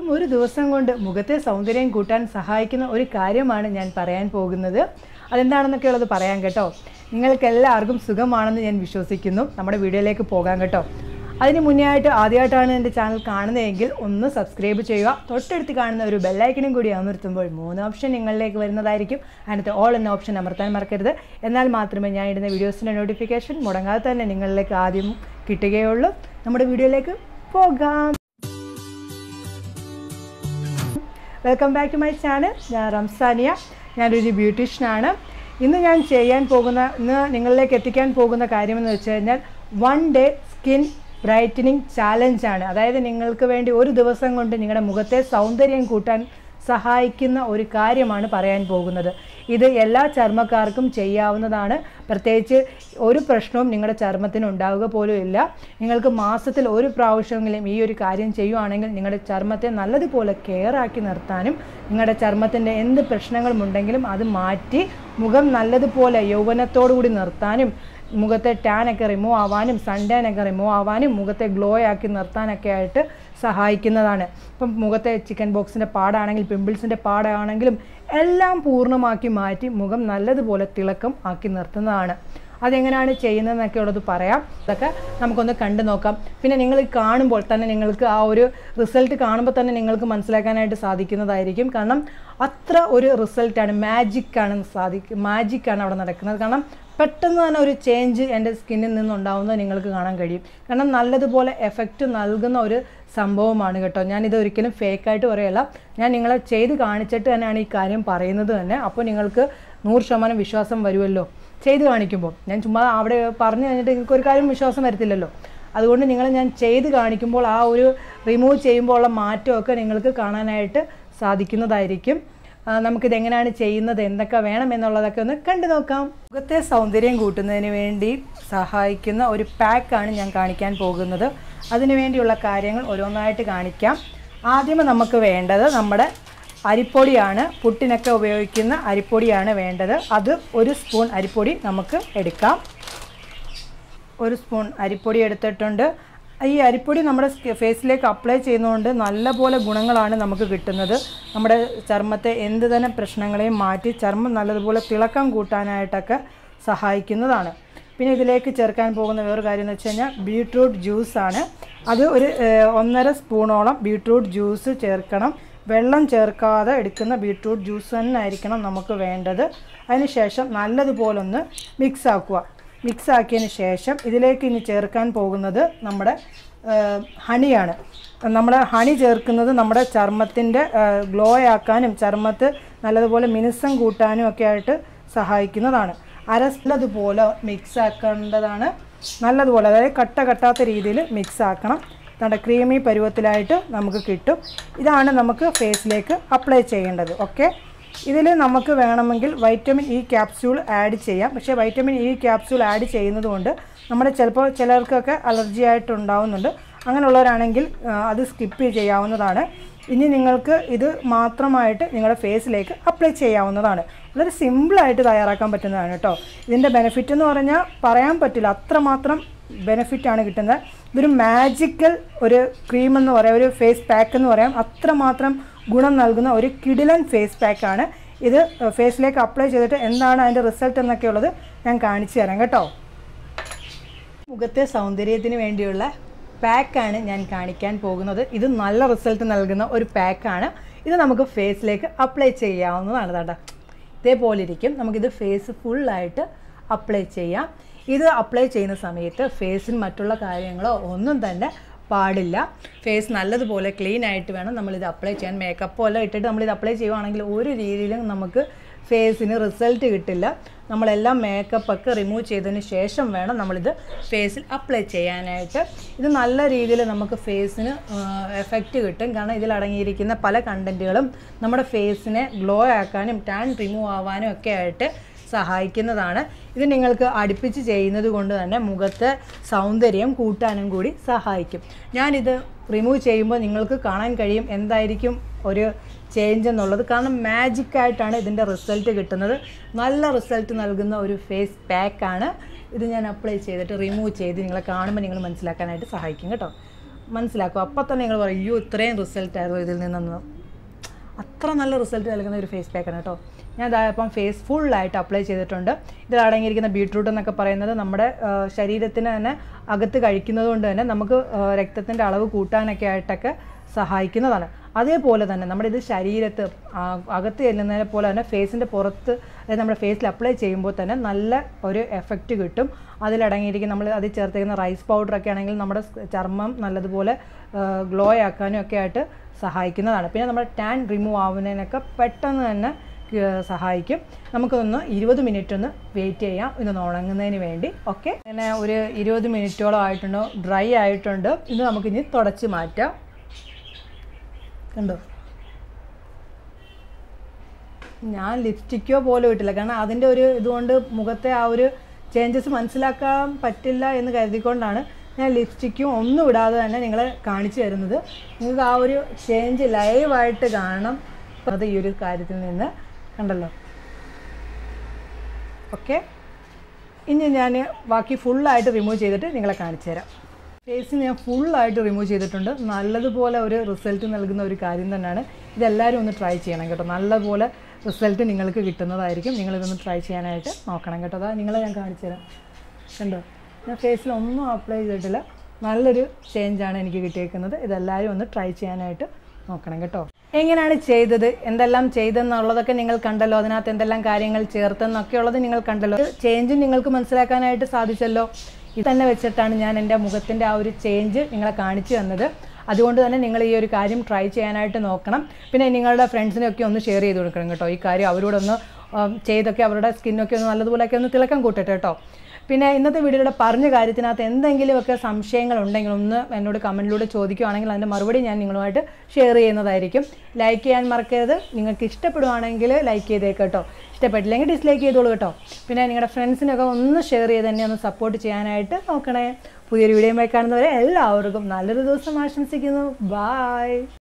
ഒരു ദിവസം കൊണ്ട് മുഖത്തെ സൗന്ദര്യം കൂട്ടാൻ സഹായിക്കുന്ന ഒരു കാര്യമാണ് ഞാൻ പറയാൻ പോകുന്നത് അതെന്താണെന്നൊക്കെ ഉള്ളത് പറയാം കേട്ടോ നിങ്ങൾക്ക് എല്ലാവർക്കും സുഖമാണെന്ന് ഞാൻ വിശ്വസിക്കുന്നു നമ്മുടെ വീഡിയോയിലേക്ക് പോകാം കേട്ടോ അതിന് മുന്നേ ആയിട്ട് ആദ്യമായിട്ടാണ് എൻ്റെ ചാനൽ കാണുന്നതെങ്കിൽ ഒന്ന് സബ്സ്ക്രൈബ് ചെയ്യുക തൊട്ടടുത്ത് കാണുന്ന ഒരു ബെല്ലൈക്കനും കൂടി അമർത്തുമ്പോൾ മൂന്ന് ഓപ്ഷൻ നിങ്ങളിലേക്ക് വരുന്നതായിരിക്കും അതിനകത്ത് ഓൾ എന്ന ഓപ്ഷൻ അമർത്താൻ മറക്കരുത് എന്നാൽ മാത്രമേ ഞാൻ ഇടുന്ന വീഡിയോസിൻ്റെ നോട്ടിഫിക്കേഷൻ മുടങ്ങാതെ തന്നെ നിങ്ങളിലേക്ക് ആദ്യം കിട്ടുകയുള്ളൂ നമ്മുടെ വീഡിയോയിലേക്ക് പോകാം welcome back to my channel ഞാൻ റംസാനിയ ഞാനൊരു ബ്യൂട്ടീഷ്യനാണ് ഇന്ന് ഞാൻ ചെയ്യാൻ പോകുന്ന ഇന്ന് നിങ്ങളിലേക്ക് എത്തിക്കാൻ പോകുന്ന കാര്യമെന്ന് വെച്ച് കഴിഞ്ഞാൽ വൺ ഡേ സ്കിൻ ബ്രൈറ്റനിങ് ചാലഞ്ചാണ് അതായത് നിങ്ങൾക്ക് വേണ്ടി ഒരു ദിവസം കൊണ്ട് നിങ്ങളുടെ മുഖത്തെ സൗന്ദര്യം കൂട്ടാൻ സഹായിക്കുന്ന ഒരു കാര്യമാണ് പറയാൻ പോകുന്നത് ഇത് എല്ലാ ചർമ്മക്കാർക്കും ചെയ്യാവുന്നതാണ് പ്രത്യേകിച്ച് ഒരു പ്രശ്നവും നിങ്ങളുടെ ചർമ്മത്തിന് ഉണ്ടാവുക പോലും ഇല്ല നിങ്ങൾക്ക് മാസത്തിൽ ഒരു പ്രാവശ്യമെങ്കിലും ഈ ഒരു കാര്യം ചെയ്യുവാണെങ്കിൽ നിങ്ങളുടെ ചർമ്മത്തെ നല്ലതുപോലെ കെയർ ആക്കി നിർത്താനും നിങ്ങളുടെ ചർമ്മത്തിൻ്റെ എന്ത് പ്രശ്നങ്ങളുമുണ്ടെങ്കിലും അത് മാറ്റി മുഖം നല്ലതുപോലെ യൗവനത്തോടു കൂടി നിർത്താനും മുഖത്തെ ടാനൊക്കെ റിമൂവ് ആവാനും സൺ ടാനൊക്കെ റിമൂവ് ആവാനും മുഖത്തെ ഗ്ലോ ആക്കി നിർത്താനൊക്കെ ആയിട്ട് സഹായിക്കുന്നതാണ് ഇപ്പം മുഖത്തെ ചിക്കൻ ബോക്സിൻ്റെ പാടാണെങ്കിൽ പിമ്പിൾസിൻ്റെ പാടാണെങ്കിലും എല്ലാം പൂർണ്ണമാക്കി മാറ്റി മുഖം നല്ലതുപോലെ തിളക്കം ആക്കി നിർത്തുന്നതാണ് അതെങ്ങനെയാണ് ചെയ്യുന്നതെന്നൊക്കെ ഉള്ളത് പറയാം അതൊക്കെ നമുക്കൊന്ന് കണ്ടു നോക്കാം പിന്നെ നിങ്ങൾ കാണുമ്പോൾ തന്നെ നിങ്ങൾക്ക് ആ ഒരു റിസൾട്ട് കാണുമ്പോൾ തന്നെ നിങ്ങൾക്ക് മനസ്സിലാക്കാനായിട്ട് സാധിക്കുന്നതായിരിക്കും കാരണം അത്ര ഒരു റിസൾട്ടാണ് മാജിക്കാണ് സാധിക്കും മാജിക്കാണ് അവിടെ നടക്കുന്നത് കാരണം പെട്ടെന്ന് തന്നെ ഒരു ചേഞ്ച് എൻ്റെ സ്കിന്നിൽ നിന്നുണ്ടാവുന്നത് നിങ്ങൾക്ക് കാണാൻ കഴിയും കാരണം നല്ലതുപോലെ എഫക്റ്റ് നൽകുന്ന ഒരു സംഭവമാണ് കേട്ടോ ഞാനിത് ഒരിക്കലും ഫേക്കായിട്ട് പറയല്ല ഞാൻ നിങ്ങളെ ചെയ്ത് കാണിച്ചിട്ട് തന്നെയാണ് ഈ കാര്യം പറയുന്നത് തന്നെ അപ്പോൾ നിങ്ങൾക്ക് നൂറ് ശതമാനം വിശ്വാസം വരുമല്ലോ ചെയ്ത് കാണിക്കുമ്പോൾ ഞാൻ ചുമ്മാ അവിടെ പറഞ്ഞു കഴിഞ്ഞിട്ട് നിങ്ങൾക്ക് ഒരു കാര്യം വിശ്വാസം വരത്തില്ലല്ലോ അതുകൊണ്ട് നിങ്ങൾ ഞാൻ ചെയ്ത് കാണിക്കുമ്പോൾ ആ ഒരു റിമൂവ് ചെയ്യുമ്പോൾ ഉള്ള മാറ്റമൊക്കെ നിങ്ങൾക്ക് കാണാനായിട്ട് സാധിക്കുന്നതായിരിക്കും നമുക്കിത് എങ്ങനെയാണ് ചെയ്യുന്നത് എന്തൊക്കെ വേണം എന്നുള്ളതൊക്കെ ഒന്ന് കണ്ടു നോക്കാം മുഖത്തെ സൗന്ദര്യം കൂട്ടുന്നതിന് വേണ്ടി സഹായിക്കുന്ന ഒരു പാക്കാണ് ഞാൻ കാണിക്കാൻ പോകുന്നത് അതിനു വേണ്ടിയുള്ള കാര്യങ്ങൾ ഓരോന്നായിട്ട് കാണിക്കാം ആദ്യമേ നമുക്ക് വേണ്ടത് നമ്മുടെ അരിപ്പൊടിയാണ് പുട്ടിനൊക്കെ ഉപയോഗിക്കുന്ന അരിപ്പൊടിയാണ് വേണ്ടത് അത് ഒരു സ്പൂൺ അരിപ്പൊടി നമുക്ക് എടുക്കാം ഒരു സ്പൂൺ അരിപ്പൊടി എടുത്തിട്ടുണ്ട് ഈ അരിപ്പൊടി നമ്മുടെ ഫേസിലേക്ക് അപ്ലൈ ചെയ്യുന്നതുകൊണ്ട് നല്ലപോലെ ഗുണങ്ങളാണ് നമുക്ക് കിട്ടുന്നത് നമ്മുടെ ചർമ്മത്തെ എന്ത് തന്നെ പ്രശ്നങ്ങളെയും മാറ്റി ചർമ്മം നല്ലതുപോലെ തിളക്കം കൂട്ടാനായിട്ടൊക്കെ സഹായിക്കുന്നതാണ് പിന്നെ ഇതിലേക്ക് ചേർക്കാൻ പോകുന്ന വേറൊരു കാര്യം എന്ന് വെച്ച് കഴിഞ്ഞാൽ ബീട്രൂട്ട് ജ്യൂസാണ് അത് ഒരു ഒന്നര സ്പൂണോളം ബീട്രൂട്ട് ജ്യൂസ് ചേർക്കണം വെള്ളം ചേർക്കാതെ എടുക്കുന്ന ബീട്രൂട്ട് ജ്യൂസ് തന്നെ ആയിരിക്കണം നമുക്ക് വേണ്ടത് അതിനുശേഷം നല്ലതുപോലെ ഒന്ന് മിക്സ് ആക്കുക മിക്സ് ആക്കിയതിന് ശേഷം ഇതിലേക്ക് ഇനി ചേർക്കാൻ പോകുന്നത് നമ്മുടെ ഹണിയാണ് നമ്മൾ ഹണി ചേർക്കുന്നത് നമ്മുടെ ചർമ്മത്തിൻ്റെ ഗ്ലോ ആക്കാനും ചർമ്മത്ത് നല്ലതുപോലെ മിനുസം കൂട്ടാനും ഒക്കെ ആയിട്ട് സഹായിക്കുന്നതാണ് അരസ്ലതുപോലെ മിക്സ് ആക്കേണ്ടതാണ് നല്ലതുപോലെ അതായത് കട്ട കട്ടാത്ത രീതിയിൽ മിക്സ് ആക്കണം നമ്മുടെ ക്രീമി പരുവത്തിലായിട്ട് നമുക്ക് കിട്ടും ഇതാണ് നമുക്ക് ഫേസിലേക്ക് അപ്ലൈ ചെയ്യേണ്ടത് ഓക്കെ ഇതിൽ നമുക്ക് വേണമെങ്കിൽ വൈറ്റമിൻ ഇ ക്യാപ്സ്യൂൾ ആഡ് ചെയ്യാം പക്ഷേ വൈറ്റമിൻ ഇ ക്യാപ്സ്യൂൾ ആഡ് ചെയ്യുന്നത് കൊണ്ട് നമ്മുടെ ചിലപ്പോൾ ചിലർക്കൊക്കെ അലർജി ആയിട്ട് ഉണ്ടാവുന്നുണ്ട് അങ്ങനെയുള്ളവരാണെങ്കിൽ അത് സ്കിപ്പ് ചെയ്യാവുന്നതാണ് ഇനി നിങ്ങൾക്ക് ഇത് മാത്രമായിട്ട് നിങ്ങളുടെ ഫേസിലേക്ക് അപ്ലൈ ചെയ്യാവുന്നതാണ് വളരെ സിമ്പിളായിട്ട് തയ്യാറാക്കാൻ പറ്റുന്നതാണ് കേട്ടോ ഇതിൻ്റെ ബെനിഫിറ്റ് എന്ന് പറഞ്ഞാൽ പറയാൻ പറ്റില്ല അത്രമാത്രം ബെനിഫിറ്റാണ് കിട്ടുന്നത് ഇതൊരു മാജിക്കൽ ഒരു ക്രീം എന്ന് പറയാം ഒരു ഫേസ് പാക്ക് എന്ന് പറയാം അത്രമാത്രം ഗുണം നൽകുന്ന ഒരു കിടിലൻ ഫേസ് പാക്കാണ് ഇത് ഫേസിലേക്ക് അപ്ലൈ ചെയ്തിട്ട് എന്താണ് അതിൻ്റെ റിസൾട്ട് എന്നൊക്കെ ഉള്ളത് ഞാൻ കാണിച്ചു തരാം കേട്ടോ മുഖത്തെ സൗന്ദര്യത്തിന് വേണ്ടിയുള്ള പാക്കാണ് ഞാൻ കാണിക്കാൻ പോകുന്നത് ഇത് നല്ല റിസൾട്ട് നൽകുന്ന ഒരു പാക്കാണ് ഇത് നമുക്ക് ഫേസിലേക്ക് അപ്ലൈ ചെയ്യാവുന്നതാണ് കേട്ടോ ഇതേപോലെ ഇരിക്കും നമുക്കിത് ഫേസ് ഫുള്ളായിട്ട് അപ്ലൈ ചെയ്യാം ഇത് അപ്ലൈ ചെയ്യുന്ന സമയത്ത് ഫേസിൽ മറ്റുള്ള കാര്യങ്ങളോ ഒന്നും തന്നെ പാടില്ല ഫേസ് നല്ലതുപോലെ ക്ലീൻ ആയിട്ട് വേണം നമ്മളിത് അപ്ലൈ ചെയ്യാൻ മേക്കപ്പോ എല്ലാം ഇട്ടിട്ട് നമ്മളിത് അപ്ലൈ ചെയ്യുവാണെങ്കിൽ ഒരു രീതിയിലും നമുക്ക് ഫേസിന് റിസൾട്ട് കിട്ടില്ല നമ്മളെല്ലാം മേക്കപ്പൊക്കെ റിമൂവ് ചെയ്തതിന് ശേഷം വേണം നമ്മളിത് ഫേസിൽ അപ്ലൈ ചെയ്യാനായിട്ട് ഇത് നല്ല രീതിയിൽ നമുക്ക് ഫേസിന് എഫക്റ്റ് കിട്ടും കാരണം ഇതിൽ അടങ്ങിയിരിക്കുന്ന പല കണ്ടൻറ്റുകളും നമ്മുടെ ഫേസിനെ ഗ്ലോ ആക്കാനും ടാൻ റിമൂവ് ആവാനും ഒക്കെ ആയിട്ട് സഹായിക്കുന്നതാണ് ഇത് നിങ്ങൾക്ക് അടുപ്പിച്ച് ചെയ്യുന്നത് കൊണ്ട് തന്നെ മുഖത്തെ സൗന്ദര്യം കൂട്ടാനും കൂടി സഹായിക്കും ഞാനിത് റിമൂവ് ചെയ്യുമ്പോൾ നിങ്ങൾക്ക് കാണാൻ കഴിയും എന്തായിരിക്കും ഒരു ചേഞ്ച് എന്നുള്ളത് കാരണം മാജിക്കായിട്ടാണ് ഇതിൻ്റെ റിസൾട്ട് കിട്ടുന്നത് നല്ല റിസൾട്ട് നൽകുന്ന ഒരു ഫേസ് പാക്കാണ് ഇത് ഞാൻ അപ്ലൈ ചെയ്തിട്ട് റിമൂവ് ചെയ്ത് നിങ്ങളെ കാണുമ്പോൾ നിങ്ങൾ മനസ്സിലാക്കാനായിട്ട് സഹായിക്കും കേട്ടോ മനസ്സിലാക്കും അപ്പോൾ തന്നെ നിങ്ങൾ പറയും അയ്യോ ഇത്രയും റിസൾട്ട് ആയിരുന്നു ഇതിൽ നിന്നെന്ന് അത്ര നല്ല റിസൾട്ട് നൽകുന്ന ഒരു ഫേസ് പാക്കാണ് കേട്ടോ ഞാൻ ദാ ഇപ്പം ഫേസ് ഫുള്ളായിട്ട് അപ്ലൈ ചെയ്തിട്ടുണ്ട് ഇതിൽ അടങ്ങിയിരിക്കുന്ന ബീട്രൂട്ട് എന്നൊക്കെ പറയുന്നത് നമ്മുടെ ആ, ശരീരത്തിന് തന്നെ അകത്ത് കഴിക്കുന്നത് കൊണ്ട് തന്നെ നമുക്ക് രക്തത്തിൻ്റെ അളവ് കൂട്ടാനൊക്കെ ആയിട്ടൊക്കെ സഹായിക്കുന്നതാണ് അതേപോലെ തന്നെ നമ്മുടെ ഇത് ശരീരത്ത് ആ, അകത്ത് ചെല്ലുന്നതിനെ പോലെ തന്നെ ഫേസിൻ്റെ പുറത്ത് അതായത് നമ്മുടെ ഫേസിൽ അപ്ലൈ ചെയ്യുമ്പോൾ തന്നെ നല്ല ഒരു എഫക്റ്റ് കിട്ടും അതിലടങ്ങിയിരിക്കും നമ്മൾ അതിൽ ചേർത്തിരിക്കുന്ന റൈസ് പൗഡറൊക്കെ ആണെങ്കിൽ നമ്മുടെ സ് ചർമ്മം നല്ലതുപോലെ ഗ്ലോ ആക്കാനും ഒക്കെ ആയിട്ട് സഹായിക്കുന്നതാണ് പിന്നെ നമ്മുടെ ടാൻ റിമൂവ് ആവുന്നതിനൊക്കെ പെട്ടെന്ന് തന്നെ ക- സഹായിക്കും നമുക്കൊന്ന് ഇരുപത് മിനിറ്റ് ഒന്ന് വെയിറ്റ് ചെയ്യാം ഇതൊന്ന് ഉണങ്ങുന്നതിന് വേണ്ടി ഓക്കെ അങ്ങനെ ഒരു ഇരുപത് മിനിറ്റോളം ആയിട്ടുണ്ട് ഡ്രൈ ആയിട്ടുണ്ട് ഇത് നമുക്കിനി തുടച്ച് മാറ്റാം കണ്ടോ ഞാൻ ലിപ്സ്റ്റിക്കോ പോലും ഇട്ടില്ല കാരണം അതിൻ്റെ ഒരു ഇതുകൊണ്ട് മുഖത്തെ ആ ഒരു ചേഞ്ചസ് മനസ്സിലാക്കാൻ പറ്റില്ല എന്ന് കരുതിക്കൊണ്ടാണ് ഞാൻ ലിപ്സ്റ്റിക്കും ഒന്നും ഇടാതെ തന്നെ നിങ്ങളെ കാണിച്ചു തരുന്നത് നിങ്ങൾക്ക് ആ ഒരു ചേഞ്ച് ലൈവായിട്ട് കാണണം അത് ഈ ഒരു കാര്യത്തിൽ നിന്ന് കണ്ടല്ലോ ഓക്കെ ഇനി ഞാൻ ബാക്കി ഫുള്ളായിട്ട് റിമൂവ് ചെയ്തിട്ട് നിങ്ങളെ കാണിച്ചു തരാം ഫേസ് ഞാൻ ഫുള്ളായിട്ട് റിമൂവ് ചെയ്തിട്ടുണ്ട് നല്ലതുപോലെ ഒരു റിസൾട്ട് നൽകുന്ന ഒരു കാര്യം തന്നെയാണ് ഇതെല്ലാവരും ഒന്ന് ട്രൈ ചെയ്യണം കേട്ടോ നല്ലപോലെ റിസൾട്ട് നിങ്ങൾക്ക് കിട്ടുന്നതായിരിക്കും നിങ്ങളിതൊന്ന് ട്രൈ ചെയ്യാനായിട്ട് നോക്കണം കേട്ടോ അതാ നിങ്ങളെ ഞാൻ കാണിച്ചു തരാം കണ്ടോ ഞാൻ ഫേസിൽ ഒന്നും അപ്ലൈ ചെയ്തിട്ടില്ല നല്ലൊരു ചേഞ്ചാണ് എനിക്ക് കിട്ടിയേക്കുന്നത് ഇതെല്ലാവരും ഒന്ന് ട്രൈ ചെയ്യാനായിട്ട് നോക്കണം കേട്ടോ എങ്ങനെയാണ് ചെയ്തത് എന്തെല്ലാം ചെയ്തെന്നുള്ളതൊക്കെ നിങ്ങൾ കണ്ടല്ലോ അതിനകത്ത് എന്തെല്ലാം കാര്യങ്ങൾ ചേർത്തെന്നൊക്കെ ഉള്ളത് നിങ്ങൾ കണ്ടല്ലോ ചേഞ്ച് നിങ്ങൾക്ക് മനസ്സിലാക്കാനായിട്ട് സാധിച്ചല്ലോ ഇത് തന്നെ വെച്ചിട്ടാണ് ഞാൻ എൻ്റെ മുഖത്തിൻ്റെ ആ ഒരു ചേഞ്ച് നിങ്ങളെ കാണിച്ചു തന്നത് അതുകൊണ്ട് തന്നെ നിങ്ങൾ ഈ ഒരു കാര്യം ട്രൈ ചെയ്യാനായിട്ട് നോക്കണം പിന്നെ നിങ്ങളുടെ ഫ്രണ്ട്സിനൊക്കെ ഒന്ന് ഷെയർ ചെയ്ത് കൊടുക്കണം കേട്ടോ ഈ കാര്യം അവരോടൊന്ന് ഉം, ചെയ്തൊക്കെ അവരുടെ സ്കിന്നൊക്കെ ഒന്ന് നല്ലതുപോലെയൊക്കെ ഒന്ന് തിളക്കം കൂട്ടട്ടെ കേട്ടോ പിന്നെ ഇന്നത്തെ വീഡിയോയുടെ പറഞ്ഞ കാര്യത്തിനകത്ത് എന്തെങ്കിലുമൊക്കെ സംശയങ്ങൾ ഉണ്ടെങ്കിൽ ഒന്ന് എന്നോട് കമൻറ്റിലൂടെ ചോദിക്കുകയാണെങ്കിൽ അതിൻ്റെ മറുപടി ഞാൻ നിങ്ങളുമായിട്ട് ഷെയർ ചെയ്യുന്നതായിരിക്കും ലൈക്ക് ചെയ്യാൻ മറക്കരുത് നിങ്ങൾക്ക് ഇഷ്ടപ്പെടുവാണെങ്കിൽ ലൈക്ക് ചെയ്തേക്ക് കേട്ടോ ഇഷ്ടപ്പെട്ടില്ലെങ്കിൽ ഡിസ്ലൈക്ക് ചെയ്തോളൂ കേട്ടോ പിന്നെ നിങ്ങളുടെ ഫ്രണ്ട്സിനൊക്കെ ഒന്ന് ഷെയർ ചെയ്ത് തന്നെ ഒന്ന് സപ്പോർട്ട് ചെയ്യാനായിട്ട് നോക്കണേ പുതിയൊരു വീഡിയോയുമായി കാണുന്നവരെ എല്ലാവർക്കും നല്ലൊരു ദിവസം ആശംസിക്കുന്നു ബായ്